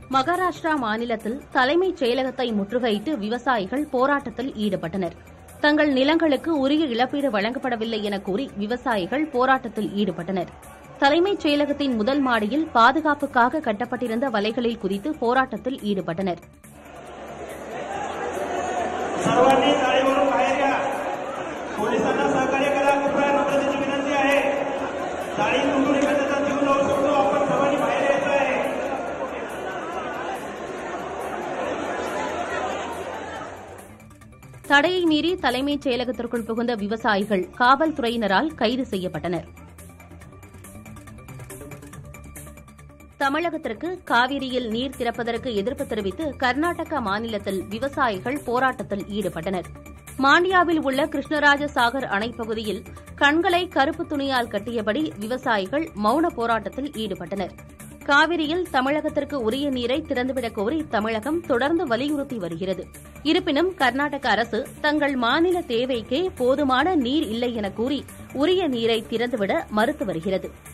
மகாராஷ்டிரா மாநிலத்தில் தலைமைச் செயலகத்தை முற்றுகையிட்டு விவசாயிகள் போராட்டத்தில் ஈடுபட்டனர் தங்கள் நிலங்களுக்கு உரிய இழப்பீடு வழங்கப்படவில்லை என கூறி விவசாயிகள் போராட்டத்தில் ஈடுபட்டனர் தலைமைச் செயலகத்தின் முதல் மாடியில் பாதுகாப்புக்காக கட்டப்பட்டிருந்த வலைகளில் குதித்து போராட்டத்தில் ஈடுபட்டனர் सर्वांनी जाळीवरून बाहेर या पोलिसांना सहकार्य करा कृपया नम्रतेची विनंती आहे जाळी तुटून एखाद्याचा जीव लावू शकतो आपण सर्वांनी बाहेर यायचं आहे தடையை மீறி தலைமைச் செயலகத்திற்குள் புகுந்த விவசாயிகள் காவல்துறையினரால் கைது செய்யப்பட்டனர் தமிழகத்திற்கு காவிரியில் நீர் திறப்பதற்கு எதிர்ப்பு தெரிவித்து கர்நாடக மாநிலத்தில் விவசாயிகள் போராட்டத்தில் ஈடுபட்டனர் மாண்டியாவில் உள்ள கிருஷ்ணராஜ சாகர் அணை பகுதியில் கண்களை கருப்பு துணியால் கட்டியபடி விவசாயிகள் மௌன போராட்டத்தில் ஈடுபட்டனர் காவிரியில் தமிழகத்திற்கு உரிய நீரை திறந்துவிடக் கோரி தமிழகம் தொடர்ந்து வலியுறுத்தி வருகிறது இருப்பினும் கர்நாடக அரசு தங்கள் மாநில தேவைக்கே போதுமான நீர் இல்லை என கூறி உரிய நீரை திறந்துவிட மறுத்து வருகிறது